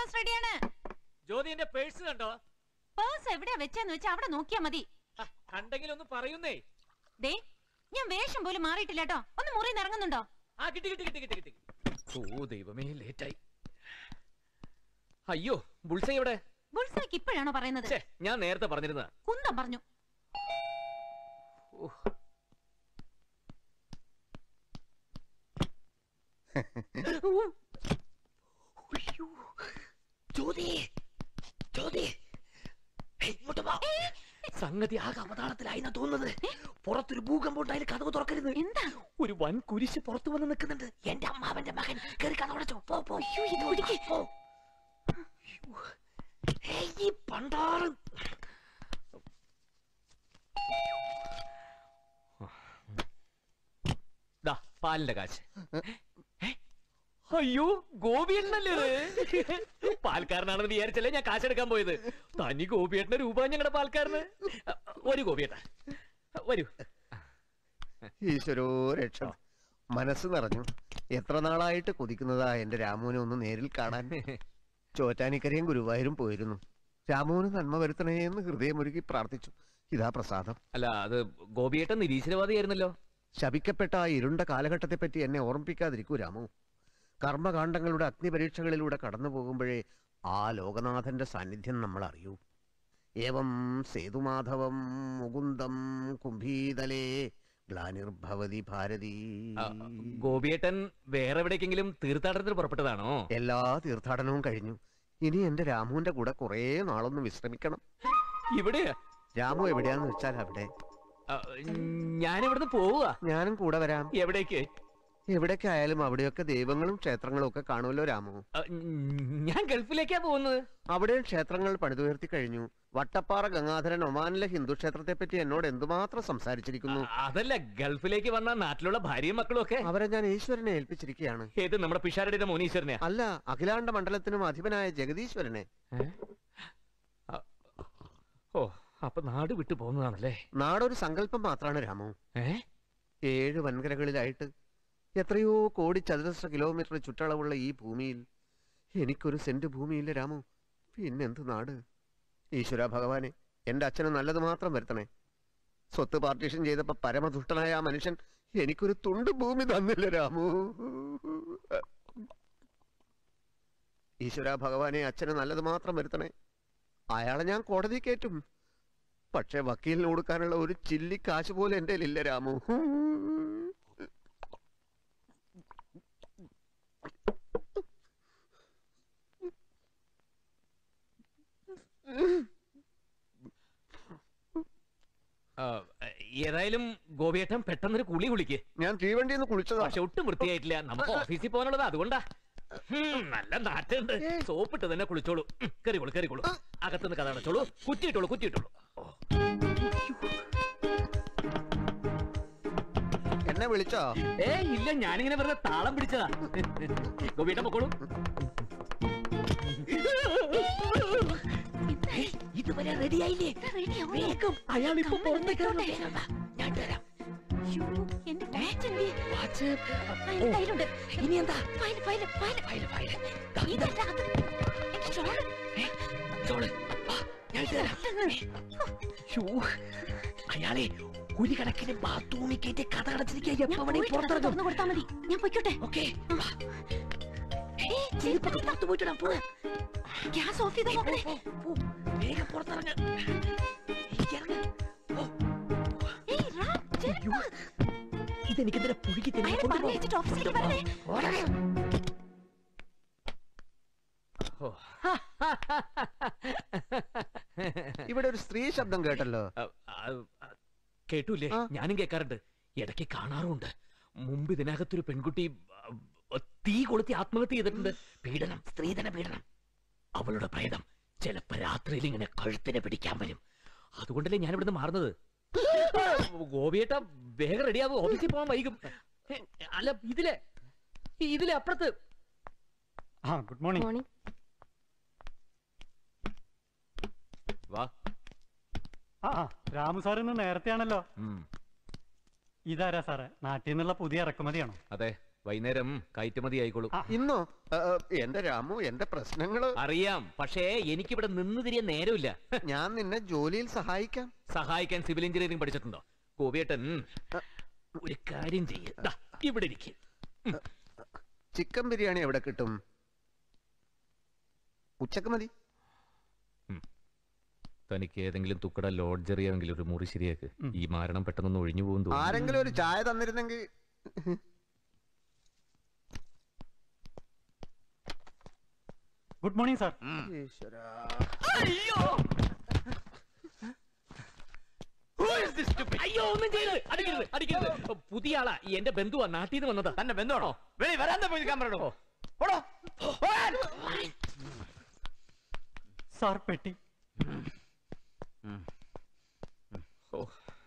Breakfast റെഡിയാണ് ജ്യോതി എന്റെ purse കണ്ടോ പേഴ്സ് എവിടെയാ വെച്ചെന്ന് വെച്ചാ അവിടെ നോക്കിയാ മതി ആ, കണ്ടെങ്കിൽ ഒന്ന് പറയുന്നേ ദേ ഞാൻ വേഷം പോലും മാറിയിട്ടില്ല കേട്ടോ ഒന്ന് മുറിയിൽ ഇറങ്ങുന്നുണ്ടോ ആ കിട്ടി കിട്ടി കിട്ടി കിട്ടി കിട്ടി ഓ ദൈവമേ ലേറ്റായി അയ്യോ ബുൾസൈ എവിടെ ബുൾസൈക്ക് ഇപ്പോഴാണോ പറയുന്നത് ഛേ ഞാൻ നേരത്തെ പറഞ്ഞിരുന്ന കുന്തം പറഞ്ഞു ജ്യോതി ജ്യോതി ഹേയ്, ഇങ്ങോട്ട് വാ. സംഗതി ആകെ അവതാളത്തിലായിന്നാ തോന്നുന്നത് പുറത്തൊരു ഭൂകമ്പം ഉണ്ടായാലും കഥവ് തുറക്കരുത് എന്താ ഒരു വൻ കുരിശ് പുറത്തു വന്ന് നിൽക്കുന്നുണ്ട് എന്റെ അമ്മാവന്റെ മകൻ കയറി കഥ അടച്ചോ പോ പോ അയ്യോ, ഇത് പിടിക്ക്. പോ. അയ്യോ. ഏയ്, ഈ പണ്ടാറ് ദാ, പാലിന്റെ കാശ് ഏ? അയ്യോ ഗോപിയേട്ടനല്ലേ ഇത്? പാൽക്കാരനാണെന്ന് വിചാരിച്ചല്ലേ ഞാൻ കാശെടുക്കാൻ പോയത് തനി ഗോപിയേട്ടന്റെ രൂപ ഞങ്ങളുടെ പാൽക്കാരന് ഒരു ഗോപിയേട്ട വരൂ ഈശ്വരോ രക്ഷ മനസ്സ് നിറഞ്ഞു എത്ര നാളായിട്ട് കൊതിക്കുന്നതാ എന്റെ രാമുവിനെ ഒന്ന് നേരിൽ കാണാൻ ചോറ്റാനിക്കരയും ഗുരുവായൂരും പോയിരുന്നു രാമുവിന് നന്മ വരുത്തണേ എന്ന് ഹൃദയമൊരുക്കി പ്രാർത്ഥിച്ചു ഇതാ പ്രസാദം അല്ല അത് ഗോപിയേട്ടൻ നിരീശ്വരവാദിയായിരുന്നല്ലോ ശപിക്കപ്പെട്ട ആ ഇരുണ്ട കാലഘട്ടത്തെപ്പറ്റി എന്നെ ഓർമ്മിപ്പിക്കാതിരിക്കൂ രാമു കർമ്മകാണ്ഡങ്ങളുടെ അഗ്നിപരീക്ഷകളിലൂടെ കടന്നു പോകുമ്പോഴേ ആ ലോകനാഥന്റെ സാന്നിധ്യം നമ്മൾ അറിയൂ ഏവം സേതുമാധവം മുകുന്ദം കുംഭീതലേ ഗ്ലാനിർഭവതി ഭാരതി ആ, ഗോപിയേട്ടൻ വേറെ എവിടേക്കെങ്കിലും തീർത്ഥാടനത്തിന് പുറപ്പെട്ടതാണോ എല്ലാ തീർത്ഥാടനവും കഴിഞ്ഞു ഇനി എന്റെ രാമുവിന്റെ കൂടെ കുറേ നാളൊന്ന് വിശ്രമിക്കണം ഇവിടെയാ രാമു എവിടെയാന്ന് വെച്ചാൽ അവിടെ ആ, ഞാൻ ഇവിടുന്ന് പോവുക ഞാനും കൂടെ വരാം എവിടേക്ക് എവിടേക്ക് ആയാലും അവിടെയൊക്കെ ദൈവങ്ങളും ക്ഷേത്രങ്ങളും ഒക്കെ കാണുമല്ലോ രാമു ആ, ഞാൻ ഗൾഫിലേക്കാ പോകുന്നത് അവിടെയും ക്ഷേത്രങ്ങൾ പണിതുയർത്തി കഴിഞ്ഞു വട്ടപ്പാറ ഗംഗാധരൻ ഒമാനിലെ ഹിന്ദു ക്ഷേത്രത്തെ പറ്റി എന്നോട് എന്തുമാത്രം സംസാരിച്ചിരിക്കുന്നു ആ, അതല്ല ഗൾഫിലേക്ക് വന്ന നാട്ടിലുള്ള ഭാര്യയും മക്കളും ഒക്കെ അവരെ ഞാൻ ഈശ്വരനെ ഏൽപ്പിച്ചിരിക്കുകയാണ് ഏത് നമ്മുടെ പിഷാരടിയുടെ മോനീശ്വരനെയാ അല്ല അഖിലാണ്ട മണ്ഡലത്തിനും അധിപനായ ജഗദീശ്വരനെ ഏ? ആ, ഓ അപ്പൊ നാട് വിട്ടു പോകുന്നതാണല്ലേ നാടൊരു സങ്കല്പം മാത്രമാണ് രാമു ഏ ഏഴ് വൻകരകളിലായിട്ട് എത്രയോ കോടി ചതുരശ്ര കിലോമീറ്റർ ചുറ്റളവുള്ള ഈ ഭൂമിയിൽ എനിക്കൊരു സെന്റ് ഭൂമിയില്ല രാമു പിന്നെന്ത് നാട് ഈശ്വര ഭഗവാനെ എന്റെ അച്ഛന് നല്ലത് മാത്രം വരുത്തണേ സ്വത്ത് പാർട്ടീഷൻ ചെയ്തപ്പോ പരമദുഷ്ടനായ ആ മനുഷ്യൻ എനിക്കൊരു തുണ്ട് ഭൂമി തന്നില്ല രാമു ഈശ്വര ഭഗവാനെ അച്ഛന് നല്ലത് മാത്രം വരുത്തണേ അയാളെ ഞാൻ കോടതി കയറ്റും പക്ഷെ വക്കീലിന് കൊടുക്കാനുള്ള ഒരു ചില്ലി കാശ് പോലും എന്റെ ഇല്ല രാമു ആ, ഏതായാലും ഗോപിയേട്ടൻ പെട്ടെന്നൊരു കുളി കുളിക്ക് ഞാൻ തീവണ്ടിയിൽ നിന്ന് കുളിച്ചതാ പക്ഷെ ഒട്ടും വൃത്തിയായിട്ടില്ല നമുക്ക് ഓഫീസിൽ പോകാനുള്ളത് അതുകൊണ്ടാ ഹും, നല്ല നാട്ടുണ്ട് സോപ്പിട്ട് തന്നെ കുളിച്ചോളൂ ഉം, കയറിക്കോളൂ കയറിക്കോളൂ അകത്തുനിന്ന് കഥ അടച്ചോളൂ കുറ്റിയിട്ടോളൂ കുറ്റിയിട്ടോളൂ ഓ, എന്നെ വിളിച്ചോ ഏ ഇല്ല ഞാനിങ്ങനെ വെറുതെ താളം പിടിച്ചതാ ഗോപിയേട്ടൻ പൊക്കോളൂ ഇതുവരെ റെഡിയായില്ലേ വേഗം അയാൾ ഇപ്പൊ പുറത്തേക്ക് ഇറങ്ങും. വേഗം വാ, ഞാൻ തരാം അയ്യോ, എന്റെ വാച്ച് എന്തിയെ? വാച്ച് ആ, എന്റെ കയ്യിലുണ്ട്. ഇനി എന്താ file, file, file. File, file. ദാ, ഇതാ. ഇതല്ല, അത്. എന്റെ ഷോള്. ഏ, ചോള്. വാ, ഞാൻ തരാം ശ്ശോ, അയാളെ ഒരു കണക്കിന് ബാത്റൂമിൽ കയറ്റി കഥ അടച്ചിരിക്കുക ഞാൻ എപ്പോ പോയിട്ട് കഥ പുറത്തിറങ്ങും തുറന്ന് കൊടുത്താ മതി ഞാൻ പൊയ്ക്കോട്ടെ ഓക്കെ ഏയ്, ചെരുപ്പൊക്കെ പുറത്തു പോയിട്ടാ പോ ഗ്യാസ് ഓഫ് ചെയ്താ നോക്കണേ പോ, പോ. വേഗം പുറത്തിറങ്ങ ഇറങ്ങ്. പോ. ഏയ്, റാം, ചെരുപ്പ്. ഇതെനിക്കെന്തിനാ പുഴുകി തിന്നാൻ അയാൾ കൊണ്ടുപോ. പറഞ്ഞയച്ചിട്ട് ഓഫീസിലേക്ക് വരണേ. ഓടണേ. ഓ. ഇവിടെ ഒരു സ്ത്രീ ശബ്ദം കേട്ടല്ലോ ആ, ആ, ആ, കേട്ടൂലേ ആ. ഞാനും കേൾക്കാറുണ്ട് ഇടയ്ക്ക് കാണാറുമുണ്ട് മുമ്പ് ഇതിനകത്തൊരു പെൺകുട്ടി ആ, തീ കൊളുത്തി ആത്മഹത്യ ചെയ്തിട്ടുണ്ട് പീഡനം സ്ത്രീധന പീഡനം അവളുടെ പ്രേതം ചിലപ്പോ രാത്രിയിൽ ഇങ്ങനെ കഴുത്തിനെ പിടിക്കാൻ വരും അതുകൊണ്ടല്ലേ ഞാൻ ഇവിടുന്ന് മാറുന്നത് ഗോപിയേട്ട വേഗം റെഡിയാവും ഓഫീസിൽ പോകാൻ വൈകും ഏ, അല്ല ഇതിലെ ഇതിലെ അപ്പുറത്ത് ആ ഗുഡ് മോർണിംഗ് മോർണിംഗ് വാ ആ ആ, രാമു സാർ ഇന്ന് നേരത്തെയാണല്ലോ ഉം, ഇതാരാ സാറേ നാട്ടിൽ നിന്നുള്ള പുതിയ ഇറക്കുമതിയാണോ അതെ വൈകുന്നേരം കയറ്റുമതി ആയിക്കോളൂ ആ. ഇന്നോ ആ, ആ, എന്റെ രാമു എന്റെ പ്രശ്നങ്ങള് അറിയാം പക്ഷേ എനിക്കിവിടെ നിന്ന് തിരിയാൻ നേരമില്ല ഞാൻ നിന്നെ ജോലിയിൽ സഹായിക്കാം സഹായിക്കാൻ സിവിൽ എഞ്ചിനീയറിംഗ് പഠിച്ചിട്ടുണ്ടോ കോവിയേട്ടൻ ഒരു കാര്യം ചെയ്യ ദാ, ഇവിടെ ഇരിക്കും ചിക്കൻ ബിരിയാണി എവിടെ കിട്ടും ഉച്ചക്ക് മതി തനിക്ക് ഏതെങ്കിലും തുക്കട ലോഡ്ജറിയാമെങ്കിലും ഒരു മുറി ശരിയാക്ക് ഉം. ഈ മാരണം പെട്ടെന്നൊന്ന് ഒഴിഞ്ഞു പോകും തോന്നുന്നു ആരെങ്കിലും ഒരു ചായ തന്നിരുന്നെങ്കിൽ ഗുഡ് മോർണിംഗ് സാർ ഈശ്വരാ. അയ്യോ ഒന്നും ചെയ്യരുത് അടിക്കരുത് അടിക്കരുത് പുതിയ ആളാ ഈ എന്റെ ബന്ധുവാ നാട്ടിൽ നിന്ന് വന്നതാ തന്നെ ബന്ധമാണോ വെളി വരാൻ പോയി നിൽക്കാൻ പറയണോ പോടോ പോകാൻ. സാർ പെട്ടി ഓ,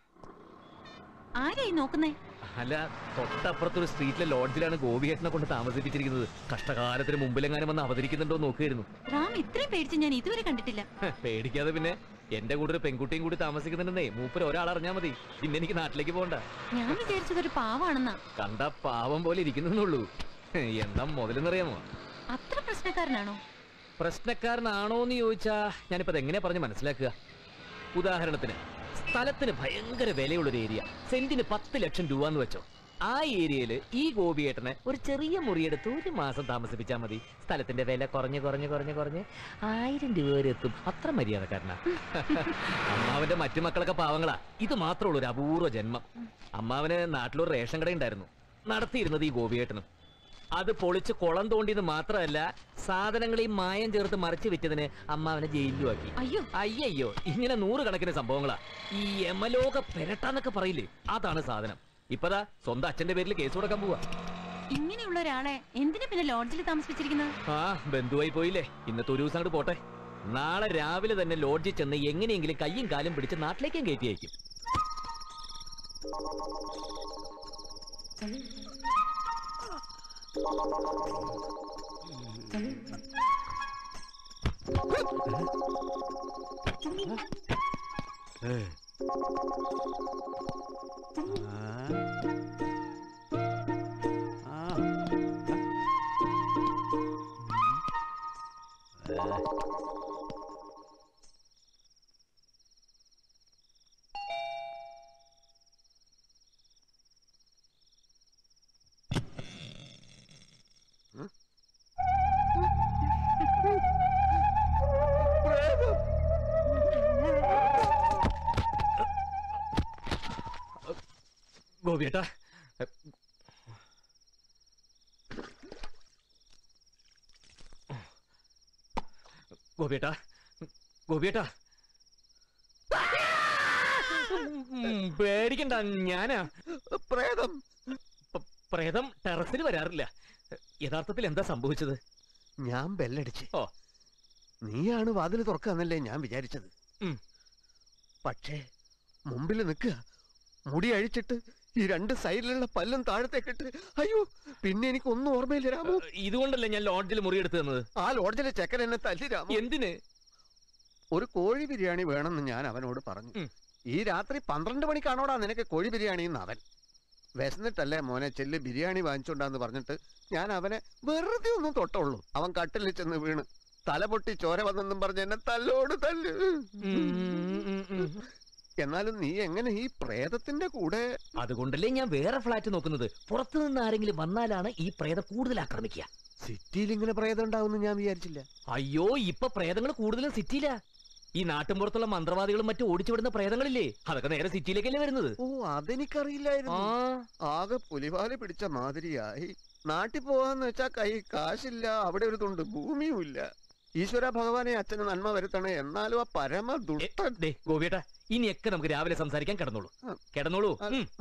ആരായി നോക്കുന്നേ അല്ല തൊട്ടപ്പുറത്തൊരു സ്ട്രീറ്റിലെ ലോഡ്ജിലാണ് ഗോപിയേട്ടനെ കൊണ്ട് താമസിപ്പിച്ചിരിക്കുന്നത് കഷ്ടകാലത്തിന് മുമ്പിലെങ്ങാനും വന്ന് അവതരിക്കുന്നുണ്ടോ എന്ന് നോക്കിയിരുന്നു റാം ഇത്രയും പേടിച്ച് ഞാൻ ഇതുവരെ കണ്ടിട്ടില്ല ഹ, പേടിക്കാതെ പിന്നെ എന്റെ കൂടെ ഒരു പെൺകുട്ടിയും കൂടി താമസിക്കുന്നുണ്ടെന്നേ മൂപ്പര് ഒരാൾ അറിഞ്ഞാ മതി പിന്നെ എനിക്ക് നാട്ടിലേക്ക് പോകണ്ട ഞാൻ വിചാരിച്ചത് ഒരു പാവാണെന്നാ കണ്ട പാവം പോലെ ഇരിക്കുന്നുള്ളൂ എന്താ മുതലെന്നറിയാമോ അത്ര പ്രശ്നക്കാരനാണോ പ്രശ്നക്കാരനാണോ എന്ന് ചോദിച്ചാ ഞാനിപ്പോ അതെങ്ങനെ പറഞ്ഞ് മനസ്സിലാക്കുക ഉദാഹരണത്തിന് സ്ഥലത്തിന് ഭയങ്കര വിലയുള്ള ഒരു ഏരിയ സെന്റിന് പത്ത് ലക്ഷം രൂപ എന്ന് വെച്ചോ ആ ഏരിയയില് ഈ ഗോപിയേട്ടനെ ഒരു ചെറിയ മുറിയെടുത്ത് ഒരു മാസം താമസിപ്പിച്ചാൽ മതി സ്ഥലത്തിന്റെ വില കുറഞ്ഞ് കുറഞ്ഞ് കുറഞ്ഞ് കുറഞ്ഞ് ആയിരം രൂപ വരെ എത്തും അത്ര മര്യാദക്കാരനാ അമ്മാവന്റെ മറ്റു മക്കളൊക്കെ പാവങ്ങളാ ഇത് മാത്രമുള്ള ഒരു അപൂർവ ജന്മം അമ്മാവന് നാട്ടിലൊരു റേഷൻ കട ഉണ്ടായിരുന്നു നടത്തിയിരുന്നത് ഈ ഗോപിയേട്ടനും അത് പൊളിച്ച് കുളം തോണ്ടിയത് മാത്രമല്ല സാധനങ്ങളെയും മായം ചേർത്ത് മറിച്ച് വിറ്റതിന് അമ്മാവനെ ജയിലിലും ആക്കി അയ്യോ അയ്യയ്യോ ഇങ്ങനെ നൂറുകണക്കിന് സംഭവങ്ങളാ ഈ യമലോക പെരട്ടാന്നൊക്കെ പറയില്ലേ അതാണ് സാധനം ഇപ്പതാ സ്വന്തം അച്ഛന്റെ പേരിൽ കേസ് കൊടുക്കാൻ പോവാ ഇങ്ങനെയുള്ള ഒരാളെ എന്തിനാ പിന്നെ ലോഡ്ജിൽ താമസിപ്പിച്ചിരിക്കുന്നത് ആ ബന്ധുവായി പോയില്ലേ ഇന്നത്തെ ഒരു ദിവസം അങ്ങോട്ട് പോട്ടെ നാളെ രാവിലെ തന്നെ ലോഡ്ജിൽ ചെന്ന് എങ്ങനെയെങ്കിലും കയ്യും കാലും പിടിച്ച് നാട്ടിലേക്കും കയറ്റി അയക്കും ഗോപിയേട്ടാ ഗോപിയേട്ടാ ഗോപിയേട്ടാ ഉം, പേടിക്കണ്ട ഞാനാ പ്രേതം പ- പ്രേതം ടെറസിൽ വരാറില്ല യഥാർത്ഥത്തിൽ എന്താ സംഭവിച്ചത് ഞാൻ ബെല്ലടിച്ച് ഓ. നീയാണ് വാതിൽ തുറക്കാന്നല്ലേ ഞാൻ വിചാരിച്ചത് ഉം. പക്ഷേ മുമ്പിൽ നിൽക്കുക മുടി അഴിച്ചിട്ട് ഈ രണ്ട് സൈഡിലുള്ള പല്ലും താഴത്തേക്കിട്ട് അയ്യോ പിന്നെ എനിക്ക് ഒന്നും ഓർമ്മയില്ല രാമു ഇതുകൊണ്ടല്ലേ ഞാൻ ലോഡ്ജിൽ മുറിയെടുത്ത് തന്നത് ആ ലോഡ്ജിലെ ചെക്കൻ എന്നെ തല്ലി രാമു എന്തിന് ഒരു കോഴി ബിരിയാണി വേണമെന്ന് ഞാൻ അവനോട് പറഞ്ഞു ഉം. ഈ രാത്രി പന്ത്രണ്ട് മണിക്കാണോടാ നിനക്ക് കോഴി ബിരിയാണി എന്ന് അവൻ വിശന്നിട്ടല്ലേ മോനെ ചെല്ല് ബിരിയാണി വാങ്ങിച്ചോണ്ടാന്ന് പറഞ്ഞിട്ട് ഞാൻ അവനെ വെറുതെ ഒന്നും തൊട്ടുള്ളൂ അവൻ കട്ടിലിൽ ചെന്ന് വീണ് തല പൊട്ടി ചോര വന്നെന്നും പറഞ്ഞ് എന്നെ തല്ലോട് തല്ല് ഉം, ഉം, ഉം. എന്നാലും നീ എങ്ങനെ ഈ പ്രേതത്തിന്റെ കൂടെ അതുകൊണ്ടല്ലേ ഞാൻ വേറെ ഫ്ലാറ്റ് നോക്കുന്നത് പുറത്തു നിന്ന് ആരെങ്കിലും വന്നാലാണ് ഈ പ്രേതം കൂടുതൽ ആക്രമിക്കുക സിറ്റിയിൽ ഇങ്ങനെ പ്രേതം ഉണ്ടാവും ഞാൻ വിചാരിച്ചില്ല അയ്യോ ഇപ്പൊ പ്രേതങ്ങൾ കൂടുതലും സിറ്റിയിലാ ഈ നാട്ടിൻപുറത്തുള്ള മന്ത്രവാദികളും മറ്റും ഓടിച്ചുവിടുന്ന പ്രേതങ്ങളില്ലേ അതൊക്കെ നേരെ സിറ്റിയിലേക്കല്ലേ വരുന്നത് ഓ അതെനിക്കറിയില്ലായിരുന്നു ആ ആകെ പുലിവാല് പിടിച്ച മാതിരിയായി നാട്ടിൽ പോവാന്ന് വെച്ചാ കൈ കാശില്ല അവിടെ ഒരു തുണ്ട് ഭൂമിയും ഇല്ല ഈശ്വര ഭഗവാനെ അച്ഛന് നന്മ വരുത്തണേ എന്നാലും ആ പരമ എ, ദുഷ്ടൻ ദേ, ഗോപിയേട്ടാ ഇനിയൊക്കെ നമുക്ക് രാവിലെ സംസാരിക്കാൻ കിടന്നോളൂ ആ. കിടന്നോളൂ ആ. ഉം.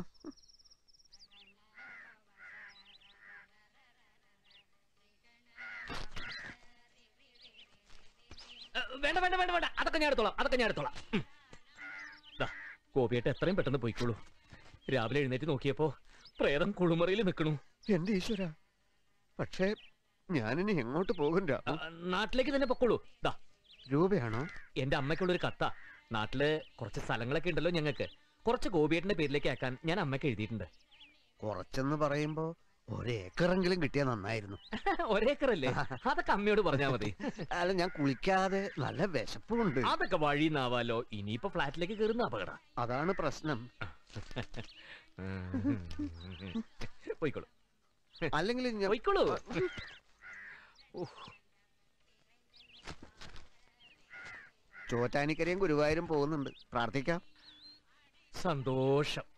ഏ, വേണ്ട വേണ്ട വേണ്ട വേണ്ട അതൊക്കെ ഞാൻ എടുത്തോളാം അതൊക്കെ ഞാൻ എടുത്തോളാം ഉം. ദാ, ഗോപിയേട്ട എത്രയും പെട്ടെന്ന് പോയിക്കോളൂ രാവിലെ എഴുന്നേറ്റ് നോക്കിയപ്പോ പ്രേതം കുളിമുറിയിൽ നിൽക്കണു എന്റെ ഈശ്വര പക്ഷേ ഞാനിനി എങ്ങോട്ട് പോകും ആ, രാമു നാട്ടിലേക്ക് തന്നെ പൊക്കോളൂ ദാ രൂപയാണോ എന്റെ അമ്മയ്ക്കുള്ളൊരു കത്ത നാട്ടില് കുറച്ച് സ്ഥലങ്ങളൊക്കെ ഉണ്ടല്ലോ ഞങ്ങൾക്ക് കുറച്ച് ഗോപിയേട്ടന്റെ പേരിലേക്ക് ആക്കാൻ ഞാൻ അമ്മയ്ക്ക് എഴുതിയിട്ടുണ്ട് കുറച്ചെന്ന് പറയുമ്പോ ഒരേക്കറെങ്കിലും കിട്ടിയാൽ നന്നായിരുന്നു ഒരേക്കറല്ലേ അതൊക്കെ അമ്മയോട് പറഞ്ഞാ മതി അല്ല ഞാൻ കുളിക്കാതെ നല്ല വിശപ്പുണ്ട് അതൊക്കെ വഴിന്നാവാലോ ഇനിയിപ്പോ ഫ്ലാറ്റിലേക്ക് കയറുന്ന അപകട അതാണ് പ്രശ്നം പോയിക്കോളൂ അല്ലെങ്കിൽ ഞാൻ പോയിക്കോളൂ ചോറ്റാനിക്കരയും ഗുരുവായൂരും പോകുന്നുണ്ട് പ്രാർത്ഥിക്കാം സന്തോഷം